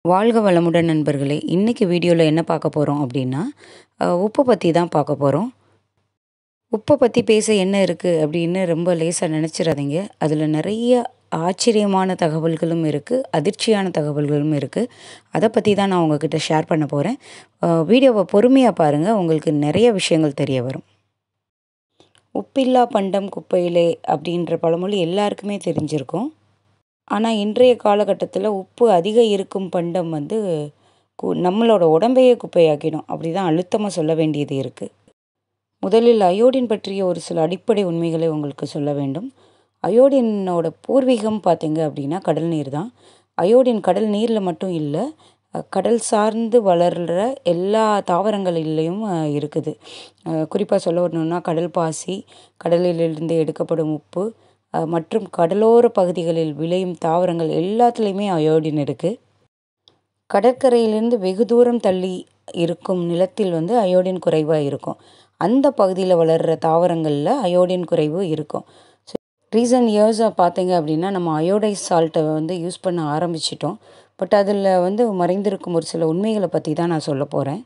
வாழ்க வளமுடன் நண்பர்களே இன்றைக்கி வீடியோவில் என்ன பார்க்க போகிறோம் அப்படின்னா அஹ், உப்பை பற்றி தான் பார்க்க போகிறோம் உப்பை பற்றி பேச என்ன இருக்குது அப்படின்னு ரொம்ப லேசாக நினச்சிடாதீங்க அதில் நிறைய ஆச்சரியமான தகவல்களும் இருக்குது அதிர்ச்சியான தகவல்களும் இருக்குது அதை பற்றி தான் நான் உங்ககிட்ட ஷேர் பண்ண போகிறேன் வீடியோவை பொறுமையாக பாருங்கள் உங்களுக்கு நிறைய விஷயங்கள் தெரிய வரும் உப்பில்லா பண்டம் குப்பையிலே அப்படின்ற பழமொழி எல்லாருக்குமே தெரிஞ்சிருக்கும் ஆனால் இன்றைய காலகட்டத்தில் உப்பு அதிகம் இருக்கும் பண்டம் வந்து கு- நம்மளோட உடம்பையே குப்பையாக்கிடும் அப்படி தான் அழுத்தமாக சொல்ல வேண்டியது இருக்குது முதலில் அயோடின் பற்றிய ஒரு சில அடிப்படை உண்மைகளை உங்களுக்கு சொல்ல வேண்டும் அயோடினோட பூர்வீகம் பார்த்தீங்க அப்படின்னா கடல் நீர் தான் அயோடின் கடல் நீரில் மட்டும் இல்லை அஹ், கடல் சார்ந்து வளர்கிற எல்லா தாவரங்களிலையும் அஹ், இருக்குது குறிப்பாக சொல்ல வரணும்னா கடல் பாசி கடலிலிருந்து எடுக்கப்படும் உப்பு அஹ், மற்றும் கடலோர பகுதிகளில் விளையும் தாவரங்கள் எல்லாத்துலேயுமே அயோடின் இருக்குது கடற்கரையிலிருந்து வெகு தூரம் தள்ளி இருக்கும் நிலத்தில் வந்து அயோடின் குறைவாக இருக்கும் அந்த பகுதியில் வளர்கிற தாவரங்களில் அயோடின் குறைவு இருக்கும் ரீசன்ட் இயர்ஸாக பார்த்தீங்க அப்படின்னா நம்ம அயோடைஸ் சால்ட்டை வந்து யூஸ் பண்ண ஆரம்பிச்சிட்டோம் பட் அதில் வந்து மறைந்திருக்கும் ஒரு சில உண்மைகளை பற்றி தான் நான் சொல்ல போகிறேன்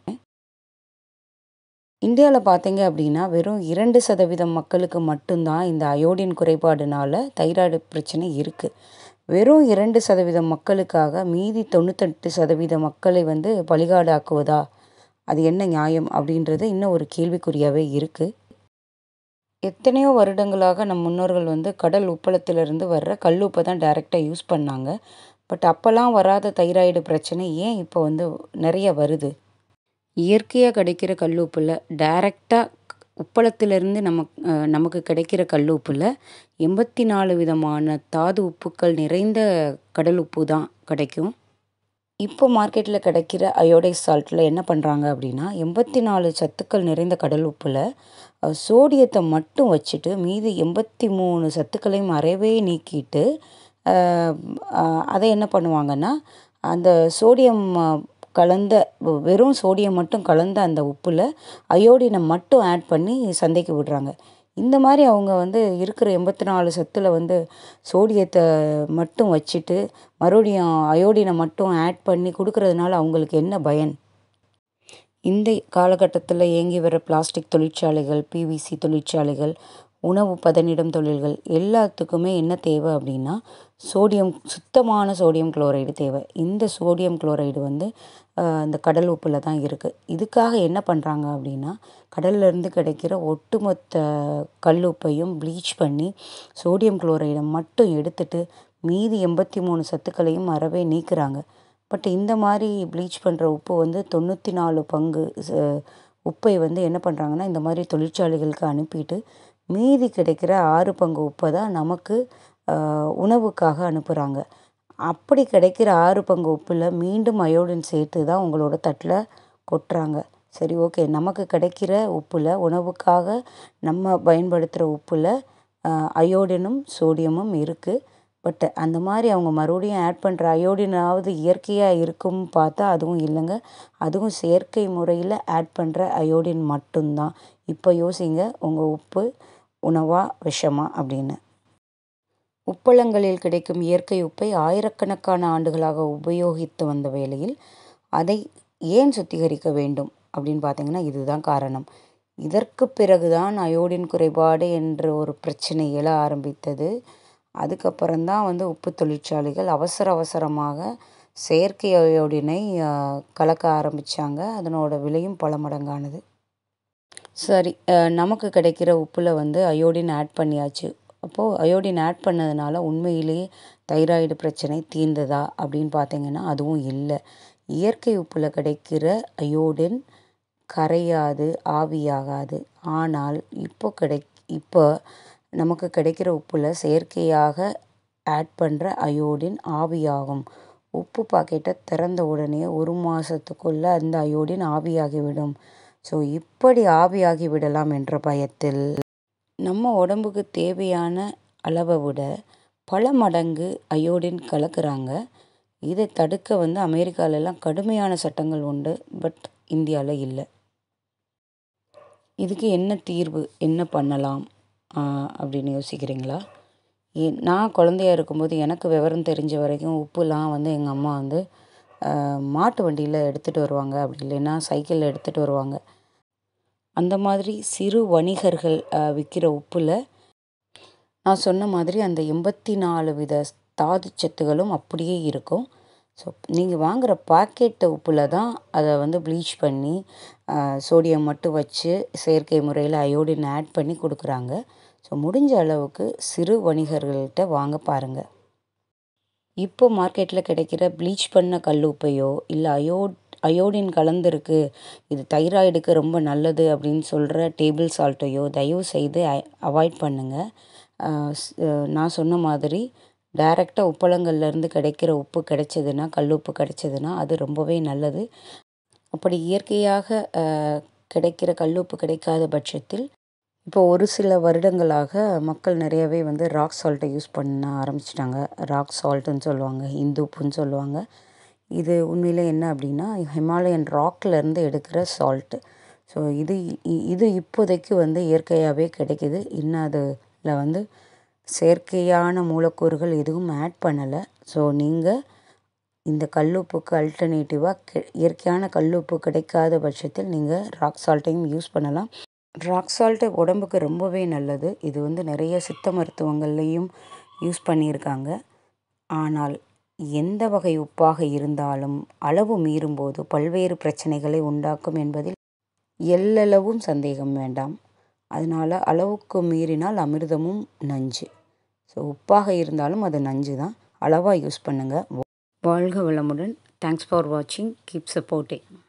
இந்தியாவில் பார்த்தீங்க அப்படின்னா வெறும் இரண்டு சதவீதம் மக்களுக்கு மட்டும்தான் இந்த அயோடின் குறைபாடுனால தைராய்டு பிரச்சனை இருக்குது வெறும் இரண்டு சதவீதம் மக்களுக்காக மீதி தொண்ணூத்தெட்டு சதவீத மக்களை வந்து பலிகாடு ஆக்குவதா அது என்ன நியாயம் அப்படின்றது இன்னும் ஒரு கேள்விக்குறியாகவே இருக்குது எத்தனையோ வருடங்களாக நம் முன்னோர்கள் வந்து கடல் உப்பளத்திலிருந்து வர்ற கல் உப்பை தான் டைரெக்டாக யூஸ் பண்ணாங்க பட் அப்போல்லாம் வராத தைராய்டு பிரச்சனை ஏன் இப்போ வந்து நிறைய வருது இயற்கையாக கிடைக்கிற கல் உப்பில் டைரெக்டாக உப்பளத்திலிருந்து நமக் அஹ் நமக்கு கிடைக்கிற கல் உப்பில் எண்பத்தி நாலு விதமான தாது உப்புக்கள் நிறைந்த கடல் உப்பு தான் கிடைக்கும் இப்போ மார்க்கெட்டில் கிடைக்கிற அயோடைஸ் சால்ட்டில் என்ன பண்ணுறாங்க அப்படின்னா எண்பத்தி நாலு சத்துக்கள் நிறைந்த கடல் உப்பில் அஹ், சோடியத்தை மட்டும் வச்சுட்டு மீதி எண்பத்தி மூணு சத்துக்களையும் அறவே நீக்கிட்டு அஹ், அஹ், அதை என்ன பண்ணுவாங்கன்னா அந்த சோடியம் அஹ், கலந்த வெ- வெறும் சோடியம் மட்டும் கலந்த அந்த உப்பில் அயோடினை மட்டும் ஆட் பண்ணி சந்தைக்கு விடுறாங்க இந்த மாதிரி அவங்க வந்து இருக்கிற எண்பத்தி நாலு சத்தில் வந்து சோடியத்தை மட்டும் வச்சுட்டு மறுபடியும் அயோடினை மட்டும் ஆட் பண்ணி கொடுக்கறதுனால அவங்களுக்கு என்ன பயன் இந்த காலகட்டத்தில் இயங்கி வர பிளாஸ்டிக் தொழிற்சாலைகள் பிவிசி தொழிற்சாலைகள் உணவு பதனிடும் தொழில்கள் எல்லாத்துக்குமே என்ன தேவை அப்படின்னா சோடியம் சுத்தமான சோடியம் குளோரைடு தேவை இந்த சோடியம் குளோரைடு வந்து ஆஹ், இந்த கடல் உப்பில் தான் இருக்குது இதுக்காக என்ன பண்ணுறாங்க அப்படின்னா கடல்ல இருந்து கிடைக்கிற ஒட்டுமொத்த கல்லுப்பையும் ப்ளீச் பண்ணி சோடியம் குளோரைடை மட்டும் எடுத்துட்டு மீதி எண்பத்தி மூணு சத்துக்களையும் அறவே நீக்குறாங்க பட் இந்த மாதிரி ப்ளீச் பண்ணுற உப்பு வந்து தொண்ணூற்றி நாலு பங்கு ச- உப்பை வந்து என்ன பண்ணுறாங்கன்னா இந்த மாதிரி தொழிற்சாலைகளுக்கு அனுப்பிட்டு மீதி கிடைக்கிற ஆறு பங்கு உப்பை தான் நமக்கு ஆஹ், உணவுக்காக அனுப்புகிறாங்க அப்படி கிடைக்கிற ஆறு பங்கு உப்பில் மீண்டும் அயோடின் சேர்த்து தான் உங்களோட தட்டில் கொட்டுறாங்க சரி ஓகே நமக்கு கிடைக்கிற உப்பில் உணவுக்காக நம்ம பயன்படுத்துகிற உப்பில் அயோடினும் சோடியமும் இருக்குது பட் அந்த மாதிரி அவங்க மறுபடியும் ஆட் பண்ணுற அயோடினாவது இயற்கையாக இருக்கும் பார்த்தா அதுவும் இல்லைங்க அதுவும் செயற்கை முறையில் ஆட் பண்ணுற அயோடின் மட்டும்தான் இப்போ யோசிங்க உங்கள் உப்பு உணவா விஷமா அப்படின்னு உப்பளங்களில் கிடைக்கும் இயற்கை உப்பை ஆயிரக்கணக்கான ஆண்டுகளாக உபயோகித்து வந்த வேளையில் அதை ஏன் சுத்திகரிக்க வேண்டும் அப்படின்னு பார்த்தீங்கன்னா இதுதான் காரணம் இதற்கு பிறகுதான் அயோடின் குறைபாடு என்ற ஒரு பிரச்சனை எழ ஆரம்பித்தது அதுக்கப்புறம்தான் வந்து உப்பு தொழிற்சாலைகள் அவசர அவசரமாக செயற்கை அயோடினை ஆஹ், கலக்க ஆரம்பித்தாங்க அதனோட விலையும் பல மடங்கானது சரி அஹ், நமக்கு கிடைக்கிற உப்பில் வந்து அயோடின் ஆட் பண்ணியாச்சு அப்போது அயோடின் ஆட் பண்ணதுனால உண்மையிலேயே தைராய்டு பிரச்சனை தீர்ந்ததா அப்படின்னு பார்த்தீங்கன்னா அதுவும் இல்லை இயற்கை உப்பில் கிடைக்கிற அயோடின் கரையாது ஆவியாகாது ஆனால் இப்போ கிடை இப்போ நமக்கு கிடைக்கிற உப்பில் செயற்கையாக ஆட் பண்ணுற அயோடின் ஆவியாகும் உப்பு பாக்கெட்டை திறந்த உடனே ஒரு மாதத்துக்குள்ளே அந்த அயோடின் ஆவியாகிவிடும் ஸோ இப்படி ஆவியாகி விடலாம் என்ற பயத்தில் நம்ம உடம்புக்கு தேவையான அளவை விட பல மடங்கு அயோடின் கலக்குறாங்க இதை தடுக்க வந்து அமெரிக்காலெல்லாம் கடுமையான சட்டங்கள் உண்டு பட் இந்தியாவில் இல்லை இதுக்கு என்ன தீர்வு என்ன பண்ணலாம் ஆஹ் அப்படின்னு யோசிக்கிறீங்களா ஏ நான் குழந்தையா இருக்கும்போது எனக்கு விவரம் தெரிஞ்ச வரைக்கும் உப்புலாம் வந்து எங்கள் அம்மா வந்து மாட்டு வண்டியில் எடுத்துகிட்டு வருவாங்க அப்படி இல்லைன்னா சைக்கிளில் எடுத்துகிட்டு வருவாங்க அந்த மாதிரி சிறு வணிகர்கள் விற்கிற உப்பில் நான் சொன்ன மாதிரி அந்த எண்பத்தி நாலு வித தாது சத்துகளும் அப்படியே இருக்கும் ஸோ நீங்கள் வாங்குகிற பாக்கெட்டு உப்பில் தான் அதை வந்து ப்ளீச் பண்ணி சோடியம் மட்டும் வச்சு செயற்கை முறையில் அயோடின் ஆட் பண்ணி கொடுக்குறாங்க ஸோ முடிஞ்ச அளவுக்கு சிறு வணிகர்கள்கிட்ட வாங்க பாருங்கள் இப்போ மார்க்கெட்டில் கிடைக்கிற ப்ளீச் பண்ண கல் உப்பையோ இல்லை அயோ அயோடின் கலந்துருக்கு இது தைராய்டுக்கு ரொம்ப நல்லது அப்படின்னு சொல்கிற டேபிள் சால்ட்டையோ தயவு செய்து அவாய்ட் பண்ணுங்கள் நான் சொன்ன மாதிரி டைரெக்டாக உப்பளங்கள்லேருந்து கிடைக்கிற உப்பு கிடைச்சதுன்னா கல் உப்பு கிடைச்சதுன்னா அது ரொம்பவே நல்லது அப்படி இயற்கையாக கிடைக்கிற கல் உப்பு கிடைக்காத பட்சத்தில் இப்போ ஒரு சில வருடங்களாக மக்கள் நிறையவே வந்து ராக் சால்ட்டை யூஸ் பண்ண ஆரம்பிச்சிட்டாங்க ராக் சால்ட்டுன்னு சொல்லுவாங்க இந்து உப்புன்னு சொல்லுவாங்க இது உண்மையில் என்ன அப்படின்னா ஹிமாலயன் ராக்லேருந்து எடுக்கிற சால்ட்டு ஸோ இது இது இப்போதைக்கு வந்து இயற்கையாகவே கிடைக்கிது இன்னும் அதில் வந்து செயற்கையான மூலக்கூறுகள் எதுவும் ஆட் பண்ணலை ஸோ நீங்கள் இந்த கல்லுப்புக்கு அல்டர்னேட்டிவாக கெ இயற்கையான கல்லுப்பு கிடைக்காத பட்சத்தில் நீங்கள் ராக் சால்ட்டையும் யூஸ் பண்ணலாம் ராக் சால்ட்டு உடம்புக்கு ரொம்பவே நல்லது இது வந்து நிறைய சித்த மருத்துவங்கள்லேயும் யூஸ் பண்ணியிருக்காங்க ஆனால் எந்த வகை உப்பாக இருந்தாலும் அளவு மீறும்போது பல்வேறு பிரச்சனைகளை உண்டாக்கும் என்பதில் எல்லளவும் சந்தேகம் வேண்டாம் அதனால் அளவுக்கு மீறினால் அமிர்தமும் நஞ்சு ஸோ உப்பாக இருந்தாலும் அது நஞ்சு தான் அளவாக யூஸ் பண்ணுங்கள் வாழ்க வளமுடன் தேங்க்ஸ் ஃபார் வாட்சிங் கீப் சப்போர்ட்டிங்